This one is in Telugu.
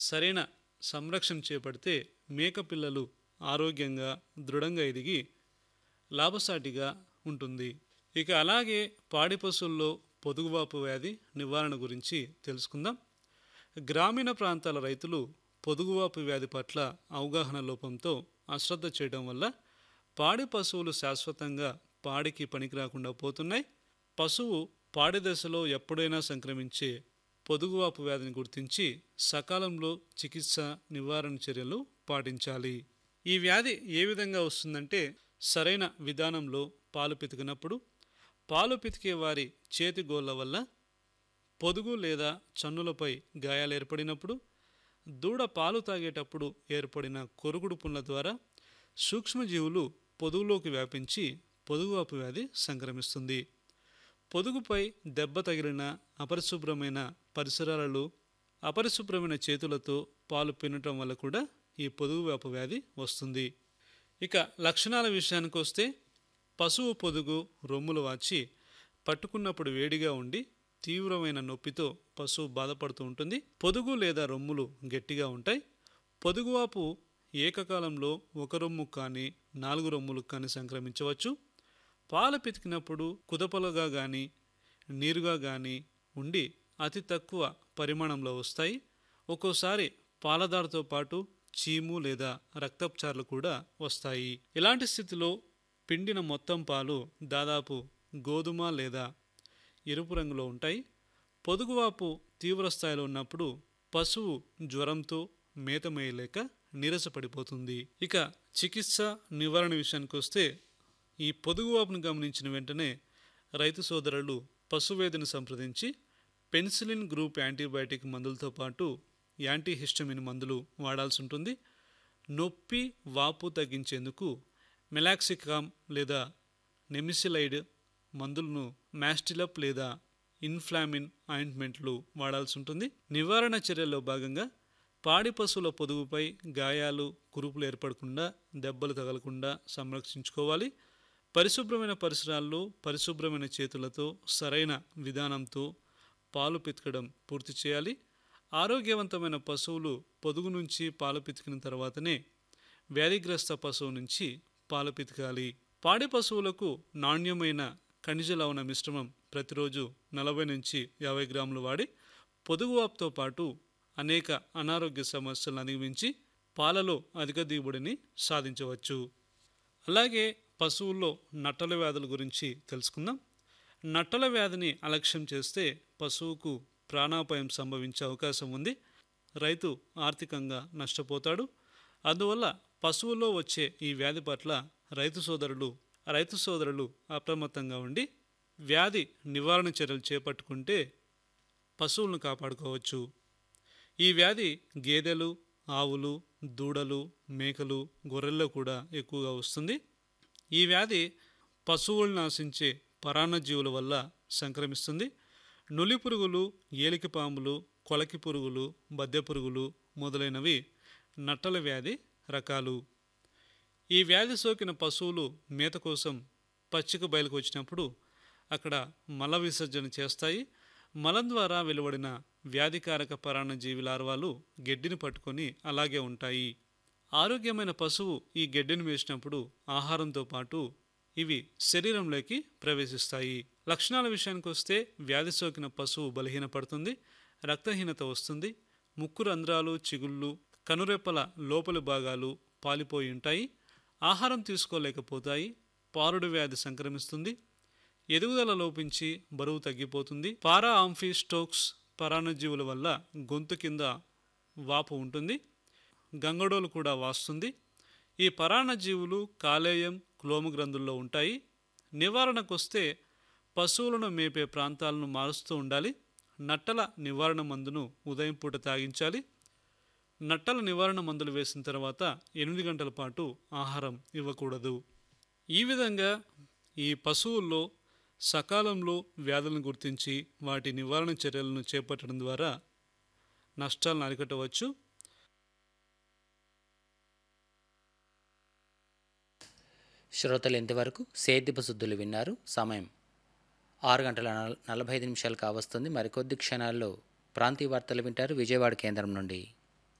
సరైన సంరక్షణ చేపడితే మేక పిల్లలు ఆరోగ్యంగా దృఢంగా ఎదిగి లాభసాటిగా ఉంటుంది ఇక అలాగే పాడి పశువుల్లో పొదుగువాపు వ్యాధి నివారణ గురించి తెలుసుకుందాం గ్రామీణ ప్రాంతాల రైతులు పొదుగువాపు వ్యాధి పట్ల అవగాహన లోపంతో అశ్రద్ధ చేయడం వల్ల పాడి పశువులు శాశ్వతంగా పాడికి పనికి రాకుండా పోతున్నాయి పశువు పాడి దశలో ఎప్పుడైనా సంక్రమించే పొదుగువాపు వ్యాధిని గుర్తించి సకాలంలో చికిత్స నివారణ చర్యలు పాటించాలి ఈ వ్యాధి ఏ విధంగా వస్తుందంటే సరైన విధానంలో పాలు పితికినప్పుడు పాలు పితికే వారి చేతి గోళ్ళ వల్ల పొదుగు లేదా చన్నులపై గాయాలు ఏర్పడినప్పుడు దూడ పాలు తాగేటప్పుడు ఏర్పడిన కొరుగుడు పుండ్ల ద్వారా సూక్ష్మజీవులు పొదుగులోకి వ్యాపించి పొదుగువాపు వ్యాధి సంక్రమిస్తుంది పొదుగుపై దెబ్బ తగిలిన అపరిశుభ్రమైన పరిసరాలలో అపరిశుభ్రమైన చేతులతో పాలు పినటం వల్ల కూడా ఈ పొదుగువాపు వ్యాధి వస్తుంది ఇక లక్షణాల విషయానికి వస్తే పశువు పొదుగు రొమ్ములు వాచి పట్టుకున్నప్పుడు వేడిగా ఉండి తీవ్రమైన నొప్పితో పశువు బాధపడుతూ ఉంటుంది పొదుగు లేదా రొమ్ములు గట్టిగా ఉంటాయి పొదుగువాపు ఏకకాలంలో ఒక రొమ్ము కానీ నాలుగు రొమ్ములు కానీ సంక్రమించవచ్చు పాలు పితికినప్పుడు కుదపలుగా కానీ నీరుగా కానీ ఉండి అతి తక్కువ పరిమాణంలో వస్తాయి ఒక్కోసారి పాలదారతో పాటు చీము లేదా రక్తపుచార్లు కూడా వస్తాయి ఇలాంటి స్థితిలో పిండిన మొత్తం పాలు దాదాపు గోధుమ లేదా ఎరుపు రంగులో ఉంటాయి పొదుగువాపు తీవ్ర స్థాయిలో ఉన్నప్పుడు పశువు జ్వరంతో మేత మేయలేక నీరసపడిపోతుంది ఇక చికిత్స నివారణ విషయానికి వస్తే ఈ పొదుగువాపును గమనించిన వెంటనే రైతు సోదరులు పశువేదిని సంప్రదించి పెన్సిలిన్ గ్రూప్ యాంటీబయాటిక్ మందులతో పాటు యాంటీహిస్టమిన్ మందులు వాడాల్సి ఉంటుంది నొప్పి వాపు తగ్గించేందుకు మెలాక్సికామ్ లేదా నెమిసిలైడ్ మందులను మ్యాస్టిలప్ లేదా ఇన్ఫ్లామిన్ ఆయింట్మెంట్లు వాడాల్సి ఉంటుంది నివారణ చర్యల్లో భాగంగా పాడి పశువుల పొదుగుపై గాయాలు కురుపులు ఏర్పడకుండా దెబ్బలు తగలకుండా సంరక్షించుకోవాలి పరిశుభ్రమైన పరిసరాల్లో పరిశుభ్రమైన చేతులతో సరైన విధానంతో పాలు పితకడం పూర్తి చేయాలి ఆరోగ్యవంతమైన పశువులు పొదుగు నుంచి పాలు పితికిన తర్వాతనే వ్యాధిగ్రస్త పశువు నుంచి పాలు పితకాలి పాడి పశువులకు నాణ్యమైన ఖనిజ లవణ మిశ్రమం ప్రతిరోజు నలభై నుంచి యాభై గ్రాములు వాడి పొదుగువాపుతో పాటు అనేక అనారోగ్య సమస్యలను అధిగమించి పాలలో అధిక దిగుబడిని సాధించవచ్చు అలాగే పశువుల్లో నట్టల వ్యాధుల గురించి తెలుసుకుందాం నట్టల వ్యాధిని అలక్ష్యం చేస్తే పశువుకు ప్రాణాపాయం సంభవించే అవకాశం ఉంది రైతు ఆర్థికంగా నష్టపోతాడు అందువల్ల పశువుల్లో వచ్చే ఈ వ్యాధి పట్ల రైతు సోదరులు రైతు సోదరులు అప్రమత్తంగా ఉండి వ్యాధి నివారణ చర్యలు చేపట్టుకుంటే పశువులను కాపాడుకోవచ్చు ఈ వ్యాధి గేదెలు ఆవులు దూడలు మేకలు గొర్రెల్లో కూడా ఎక్కువగా వస్తుంది ఈ వ్యాధి పశువులను ఆశించే పరాన్నజీవుల వల్ల సంక్రమిస్తుంది నులి పురుగులు ఏలికి పాములు కొలకి పురుగులు బద్దె పురుగులు మొదలైనవి నట్టల వ్యాధి రకాలు ఈ వ్యాధి సోకిన పశువులు మేత కోసం పచ్చిక బయలుకు వచ్చినప్పుడు అక్కడ మల విసర్జన చేస్తాయి మలం ద్వారా వెలువడిన వ్యాధికారక పరాన్నజీవి లార్వాలు గడ్డిని పట్టుకొని అలాగే ఉంటాయి ఆరోగ్యమైన పశువు ఈ గడ్డిని వేసినప్పుడు ఆహారంతో పాటు ఇవి శరీరంలోకి ప్రవేశిస్తాయి లక్షణాల విషయానికి వస్తే వ్యాధి సోకిన పశువు బలహీనపడుతుంది రక్తహీనత వస్తుంది ముక్కు రంధ్రాలు చిగుళ్ళు కనురెప్పల లోపలి భాగాలు పాలిపోయి ఉంటాయి ఆహారం తీసుకోలేకపోతాయి పారుడు వ్యాధి సంక్రమిస్తుంది ఎదుగుదల లోపించి బరువు తగ్గిపోతుంది పారా ఆంఫీ స్టోక్స్ పరాన్నజీవుల వల్ల గొంతు కింద వాపు ఉంటుంది గంగడోలు కూడా వాస్తుంది ఈ పరాన్నజీవులు కాలేయం క్లోమ గ్రంథుల్లో ఉంటాయి నివారణకు వస్తే పశువులను మేపే ప్రాంతాలను మారుస్తూ ఉండాలి నట్టల నివారణ మందును ఉదయం పూట తాగించాలి నట్టల నివారణ మందులు వేసిన తర్వాత ఎనిమిది గంటల పాటు ఆహారం ఇవ్వకూడదు ఈ విధంగా ఈ పశువుల్లో సకాలంలో వ్యాధులను గుర్తించి వాటి నివారణ చర్యలను చేపట్టడం ద్వారా నష్టాలను అరికట్టవచ్చు శ్రోతలు ఇంతవరకు సేద్యపు శుద్ధులు విన్నారు సమయం ఆరు గంటల నల- నలభై ఐదు నిమిషాలు కావస్తుంది మరికొద్ది క్షణాల్లో ప్రాంతీయ వార్తలు వింటారు విజయవాడ కేంద్రం నుండి